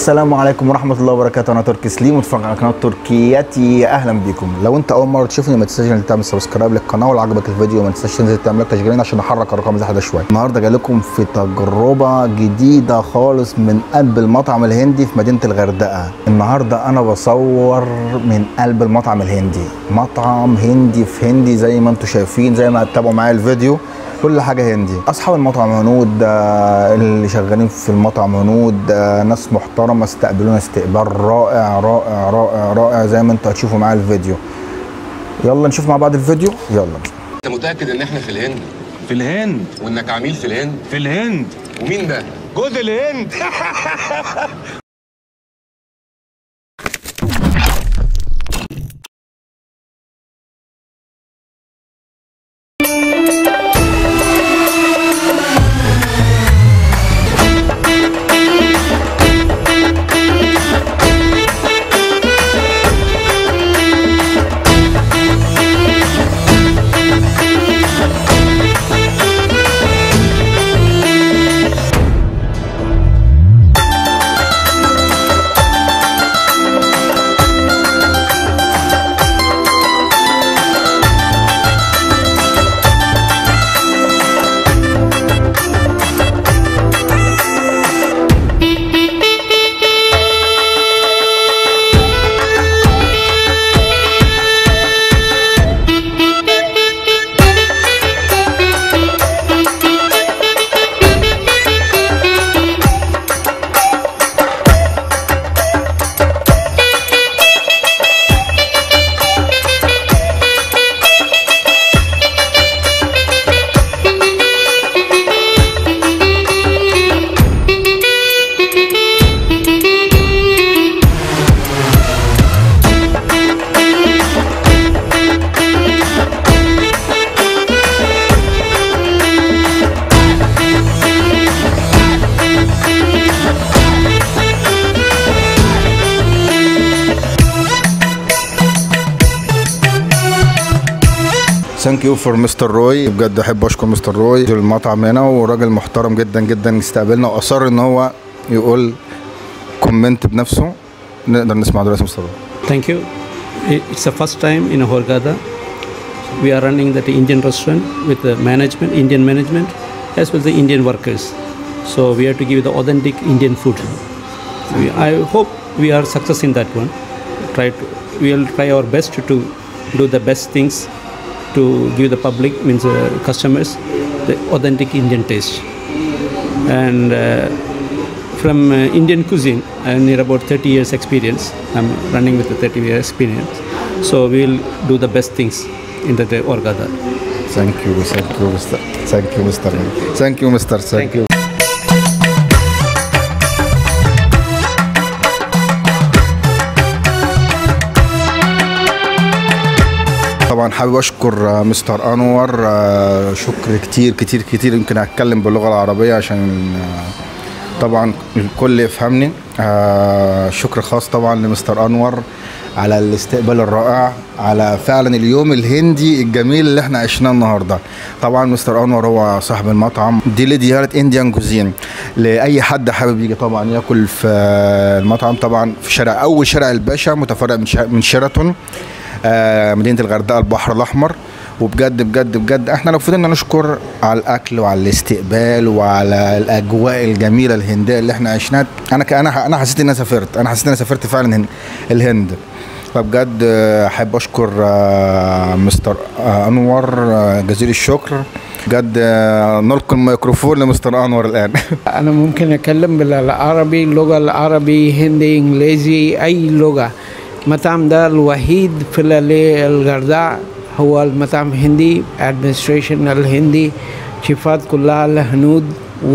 السلام عليكم ورحمة الله وبركاته أنا تركي سليم وتفرج على قناة تركياتي أهلا بيكم لو أنت أول مرة تشوفني ما تنساش إنك تعمل سبسكرايب للقناة ولو عجبك الفيديو ما تنساش تنزل تعمل لك تشجيعين عشان نحرك الرقم زي ده شوية النهاردة جاي لكم في تجربة جديدة خالص من قلب المطعم الهندي في مدينة الغردقة النهاردة أنا بصور من قلب المطعم الهندي مطعم هندي في هندي زي ما أنتم شايفين زي ما هتتابعوا معايا الفيديو كل حاجه هندي اصحاب المطعم هنود آه، اللي شغالين في المطعم هنود آه، ناس محترمه استقبلونا استقبال رائع رائع رائع رائع زي ما انتوا هتشوفوا معايا الفيديو يلا نشوف مع بعض الفيديو يلا انت متاكد ان احنا في الهند في الهند وانك عميل في الهند في الهند ومين ده جوز الهند ثانك يو فور مستر روي بجد احب اشكر مستر روي المطعم هنا وراجل محترم جدا جدا استقبلنا واصر ان هو يقول كومنت بنفسه نقدر نسمع دلوقتي مستر روي Thank you. I- It's the first time in Horgada. We are running that Indian restaurant with the management, Indian management, as well as the Indian workers. So we have to give the authentic Indian food. We, I hope we are success in that one. Try to, we will try our best to, to do the best things to give the public means uh, customers the authentic Indian taste. And uh, from uh, Indian cuisine, I need about 30 years experience. I'm running with a 30 year experience. So we'll do the best things in the Orgada. ثانك يو ثانك يو مستر ثانك يو مستر ثانك يو مستر ثانك يو طبعا حابب اشكر آه، مستر انور آه، شكر كتير كتير كتير يمكن هتكلم باللغه العربيه عشان آه، طبعا الكل يفهمني آه، شكر خاص طبعا لمستر انور على الاستقبال الرائع على فعلا اليوم الهندي الجميل اللي احنا عشناه النهارده طبعا مستر انور هو صاحب المطعم دي لديانة انديان كوزين لاي حد حابب يجي طبعا ياكل في المطعم طبعا في شارع اول شارع الباشا متفرع من شا- من شيراتون آه، مدينه الغردقه البحر الاحمر وبجد بجد بجد احنا لو فضلنا نشكر على الاكل وعلى الاستقبال وعلى الاجواء الجميله الهنديه اللي احنا عشناها انا ك- انا انا حسيت ان انا سافرت انا حسيت ان انا سافرت فعلا هن- الهند فبجد آه، احب اشكر آه، مستر آه، انور آه، جزيل الشكر بجد آه، نلقي الميكروفون لمستر انور الان أنا ممكن أتكلم بالعربي اللغة العربي هندي إنجليزي أي لغة المطعم ده الوحيد في اللي الغردقة هو المطعم هندي administration الهندي شيفات كلها الهنود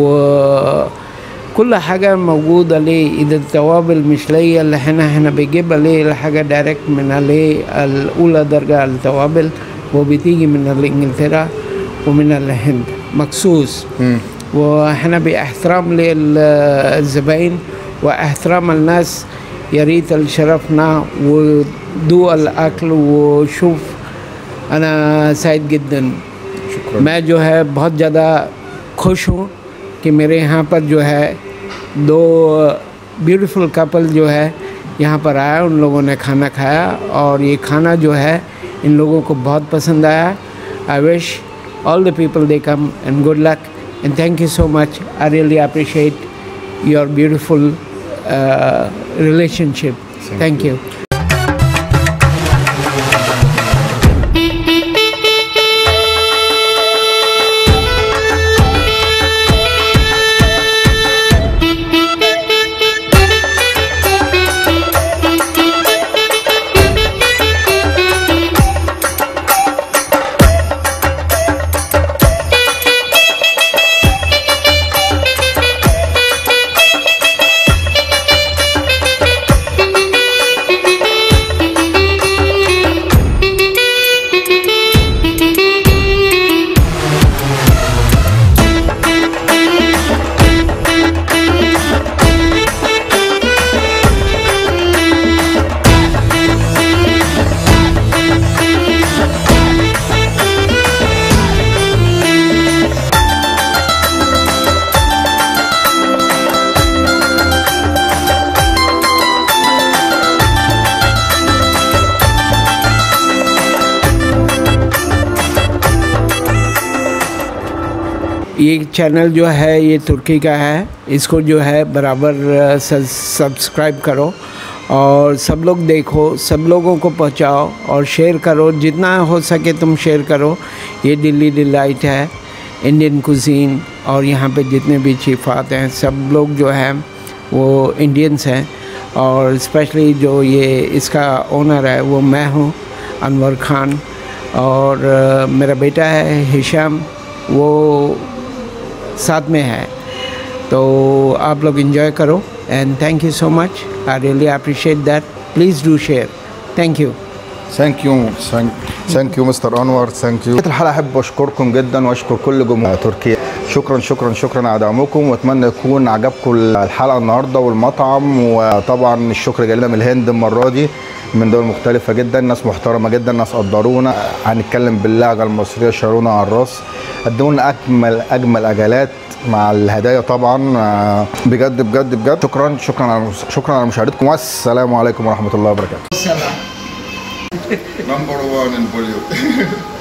وكل حاجة موجودة ليه إذا التوابل مش ليا اللي احنا احنا بيجيبها ليه الحاجة دايركت من عليه الأولى درجة التوابل وبتيجي من إنجلترا ومن الهند مخصوص واحنا باحترام للزباين واحترام الناس يا ريت اللي شرفنا ودوق الاكل وشوف انا سعيد جدا شكرا मैं जो है बहुत ज़्यादा खुश हूँ कि मेरे यहाँ पर जो है दो ब्यूटीफुल कपल जो है यहाँ पर आया उन लोगों ने खाना खाया और ये खाना जो है इन लोगों को बहुत पसंद आया I wish all the people they come and good luck and thank you so much i really appreciate your beautiful uh, relationship thank, you. ये चैनल जो है ये तुर्की का है इसको जो है बराबर सब्सक्राइब करो और सब लोग देखो सब लोगों को पहुंचाओ और शेयर करो जितना हो सके तुम शेयर करो ये दिल्ली डिलाइट है इंडियन कुजीन और यहाँ पे जितने भी चीफात हैं सब लोग जो हैं वो इंडियंस हैं और स्पेशली जो ये इसका ओनर है वो मैं हूँ अनवर खान और अ, मेरा बेटा है हिशाम वो साथ में है तो आप लोग इन्जॉय करो and thank you so much I really appreciate that please do share thank you ثانك يو ثانك يو مستر انور ثانك يو الحلقه احب اشكركم جدا واشكر كل جمهور تركيا شكرا شكرا شكرا على دعمكم واتمنى يكون عجبكم الحلقه النهارده والمطعم وطبعا الشكر جاي لنا من الهند المره دي من دول مختلفة جدا ناس محترمة جدا ناس قدرونا هنتكلم باللهجة المصرية شارونا على الراس قدموا لنا أجمل أجمل أجلات مع الهدايا طبعا آه، بجد بجد بجد شكرا شكرا على شكرا على مشاهدتكم والسلام عليكم ورحمة الله وبركاته. Number one in Bollywood.